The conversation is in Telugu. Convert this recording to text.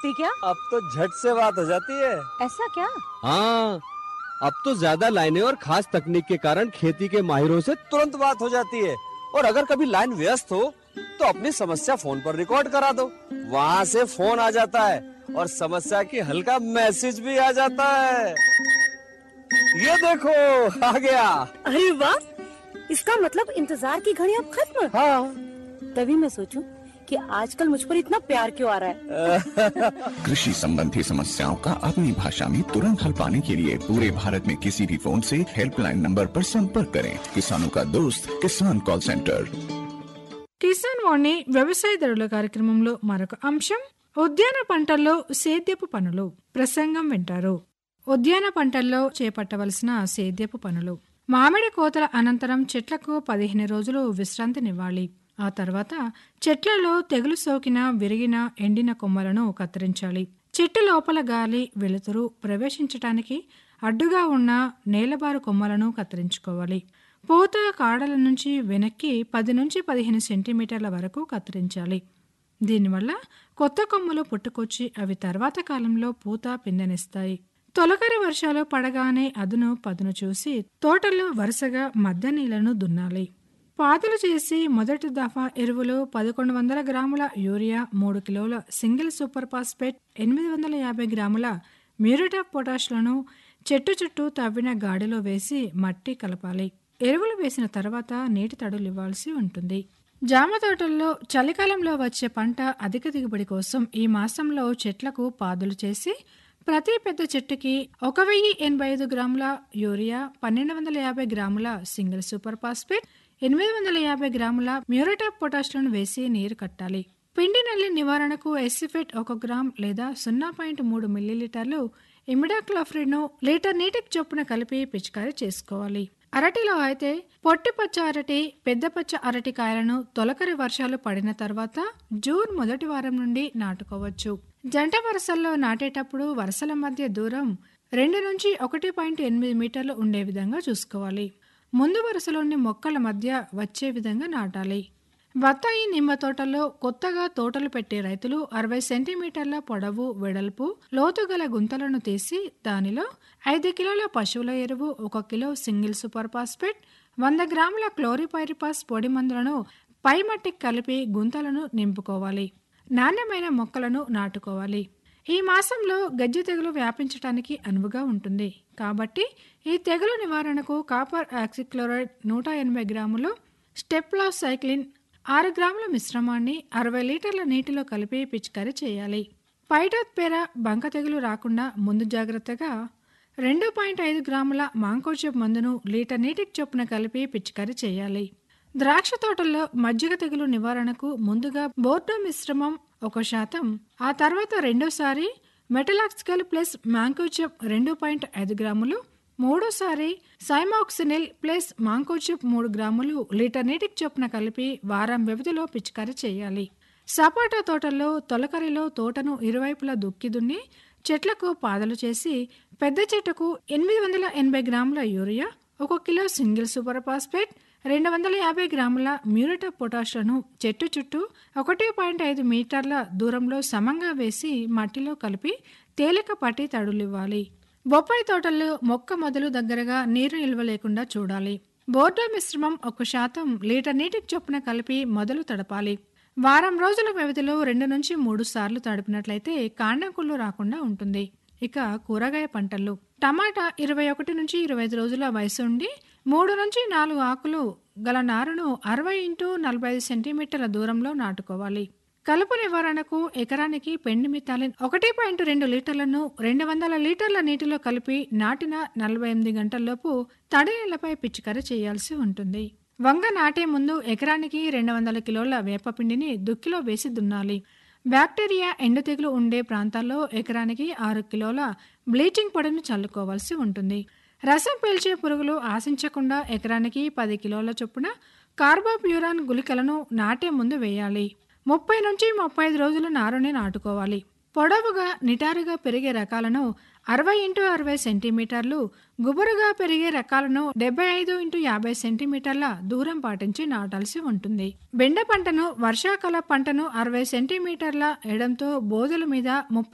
सकती क्या अब तो झट से बात हो जाती है ऐसा क्या हाँ अब तो ज्यादा लाइनें और खास तकनीक के कारण खेती के माहिरों से तुरंत बात हो जाती है और अगर कभी लाइन व्यस्त हो तो अपनी समस्या फोन पर रिकॉर्ड करा दो वहाँ से फोन आ जाता है और समस्या की हल का मैसेज भी आ जाता है ये देखो आ गया अरे वाह इसका मतलब इंतजार की घड़ी अब खत्म हाँ तभी मैं सोचूं कि आजकल मुझ पर इतना प्यार क्यों आ रहा है कृषि संबंधी समस्याओं का अपनी भाषा में तुरंत हल पाने के लिए पूरे भारत में किसी भी फोन से हेल्पलाइन नंबर पर संपर्क करें किसानों का दोस्त किसान कॉल सेंटर కిసాన్ వాణి వ్యవసాయదారుల కార్యక్రమంలో మరొక అంశం ఉద్యాన పంటల్లో సేద్యపు పనులు ప్రసంగం వింటారు ఉద్యాన పంటల్లో చేపట్టవలసిన సేద్యపు పనులు మామిడి కోతల అనంతరం చెట్లకు పదిహేను రోజులు విశ్రాంతినివ్వాలి ఆ తర్వాత చెట్లలో తెగులు సోకిన విరిగిన ఎండిన కొమ్మలను కత్తిరించాలి చెట్టు లోపల గాలి వెలుతురు ప్రవేశించటానికి అడ్డుగా ఉన్న నేలబారు కొమ్మలను కత్తిరించుకోవాలి పూత కాడల నుంచి వెనక్కి పది నుంచి పదిహేను సెంటీమీటర్ల వరకు కత్తిరించాలి దీనివల్ల కొత్త కొమ్మలు పుట్టుకొచ్చి అవి తర్వాత కాలంలో పూత పిందెనిస్తాయి తొలకరి వర్షాలు పడగానే అదును పదును చూసి తోటల్లో వరుసగా మధ్య నీళ్లను దున్నాలి పాదులు చేసి మొదటి దఫా ఎరువులు పదకొండు వందల గ్రాముల యూరియా మూడు కిలోల సింగిల్ సూపర్ ఫాస్ఫేట్ ఎనిమిది వందల యాభై గ్రాముల మ్యూరేట్ ఆఫ్ పొటాష్లను చెట్టు చుట్టూ తవ్విన గాడిలో వేసి మట్టి కలపాలి ఎరువులు వేసిన తర్వాత నీటి తడులు ఇవ్వాల్సి ఉంటుంది జామ తోటల్లో చలికాలంలో వచ్చే పంట అధిక దిగుబడి కోసం ఈ మాసంలో చెట్లకు పాదులు చేసి ప్రతి పెద్ద చెట్టుకి ఒక వెయ్యి ఎనభై ఐదు గ్రాముల యూరియా పన్నెండు వందల యాభై గ్రాముల సింగిల్ సూపర్ ఫాస్ఫేట్ ఎనిమిది వందల యాభై గ్రాముల మ్యూరేట్ ఆఫ్ పొటాష్లను వేసి నీరు కట్టాలి పిండి నల్లి నివారణకు ఎసిఫెట్ ఒక గ్రామ్ లేదా సున్నా పాయింట్ మూడు మిల్లీలీటర్లు ఇమిడాక్లోఫ్రిడ్ను లీటర్ నీటికి చొప్పున కలిపి పిచికారీ చేసుకోవాలి అరటిలో అయితే పొట్టి పచ్చ అరటి పెద్ద పచ్చ అరటి కాయలను తొలకరి వర్షాలు పడిన తర్వాత జూన్ మొదటి వారం నుండి నాటుకోవచ్చు జంట వరుసల్లో నాటేటప్పుడు వరుసల మధ్య దూరం రెండు నుంచి ఒకటి పాయింట్ ఎనిమిది మీటర్లు ఉండే విధంగా చూసుకోవాలి ముందు వరుసలోని మొక్కల మధ్య వచ్చే విధంగా నాటాలి బత్తాయి నిమ్మ తోటలో కొత్తగా తోటలు పెట్టే రైతులు అరవై సెంటీమీటర్ల పొడవు వెడల్పు లోతు గల గుంతలను తీసి దానిలో ఐదు కిలోల పశువుల ఎరువు ఒక కిలో సింగిల్ సూపర్ ఫాస్ఫేట్ వంద గ్రాముల క్లోరిపైరిపాస్ పొడి మందులను పై మట్టికి కలిపి గుంతలను నింపుకోవాలి నాణ్యమైన మొక్కలను నాటుకోవాలి ఈ మాసంలో గజ్జి తెగులు వ్యాపించడానికి అనువుగా ఉంటుంది కాబట్టి ఈ తెగులు నివారణకు కాపర్ ఆక్సిక్లోరైడ్ నూట ఎనభై గ్రాములు స్టెప్లా సైక్లిన్ ఆరు గ్రాముల మిశ్రమాన్ని అరవై లీటర్ల నీటిలో కలిపి పిచికారీ చేయాలి పైటోత్పేర బంక తెగులు రాకుండా ముందు జాగ్రత్తగా రెండు పాయింట్ ఐదు గ్రాముల మాంకోజబ్ మందును లీటర్ నీటికి చొప్పున కలిపి పిచికారీ చేయాలి ద్రాక్ష తోటల్లో మజ్జిగ తెగులు నివారణకు ముందుగా బోర్డో మిశ్రమం ఒక శాతం ఆ తర్వాత రెండోసారి మెటలాక్సికల్ ప్లస్ మ్యాంకోజబ్ రెండు పాయింట్ ఐదు గ్రాములు మూడోసారి సైమాక్సినిల్ ప్లస్ మాంకోచిప్ మూడు గ్రాములు లీటర్ నీటికి చొప్పున కలిపి వారం వ్యవధిలో పిచికారీ చేయాలి సపోటా తోటల్లో తొలకరిలో తోటను ఇరువైపులా దుక్కి దున్ని చెట్లకు పాదలు చేసి పెద్ద చెట్టుకు ఎనిమిది వందల ఎనభై గ్రాముల యూరియా ఒక కిలో సింగిల్ సూపర్ ఫాస్ఫేట్ రెండు వందల యాభై గ్రాముల మ్యూరేట్ ఆఫ్ పొటాష్లను చెట్టు చుట్టూ ఒకటి పాయింట్ ఐదు మీటర్ల దూరంలో సమంగా వేసి మట్టిలో కలిపి తేలికపాటి తడులివ్వాలి బొప్పాయి తోటల్లో మొక్క మొదలు దగ్గరగా నీరు నిల్వ లేకుండా చూడాలి బోర్డో మిశ్రమం ఒక శాతం లీటర్ నీటికి చొప్పున కలిపి మొదలు తడపాలి వారం రోజుల వ్యవధిలో రెండు నుంచి మూడు సార్లు తడిపినట్లయితే కాండం కుళ్ళు రాకుండా ఉంటుంది ఇక కూరగాయ పంటలు టమాటా ఇరవై ఒకటి నుంచి ఇరవై ఐదు రోజుల వయసు ఉండి మూడు నుంచి నాలుగు ఆకులు గల నారును అరవై ఇంటూ నలభై ఐదు సెంటీమీటర్ల దూరంలో నాటుకోవాలి కలుపు నివారణకు ఎకరానికి పెండి మితాలిన్ ఒకటి పాయింట్ రెండు లీటర్లను రెండు వందల లీటర్ల నీటిలో కలిపి నాటిన నలభై ఎనిమిది గంటల్లోపు తడి నీళ్లపై పిచికారీ చేయాల్సి ఉంటుంది వంగ నాటే ముందు ఎకరానికి రెండు వందల కిలోల వేపపిండిని దుక్కిలో వేసి దున్నాలి బ్యాక్టీరియా ఎండు తెగులు ఉండే ప్రాంతాల్లో ఎకరానికి ఆరు కిలోల బ్లీచింగ్ పొడిని చల్లుకోవాల్సి ఉంటుంది రసం పీల్చే పురుగులు ఆశించకుండా ఎకరానికి పది కిలోల చొప్పున కార్బోప్యూరాన్ గుళికలను నాటే ముందు వేయాలి ముప్పై నుంచి ముప్పై ఐదు రోజులు నారుని నాటుకోవాలి పొడవుగా నిటారుగా పెరిగే రకాలను అరవై ఇంటూ అరవై సెంటీమీటర్లు గుబురుగా పెరిగే రకాలను డెబ్బై ఐదు ఇంటూ యాభై సెంటీమీటర్ల దూరం పాటించి నాటాల్సి ఉంటుంది బెండ పంటను వర్షాకాల పంటను అరవై సెంటీమీటర్ల ఎడంతో బోధల మీద ముప్పై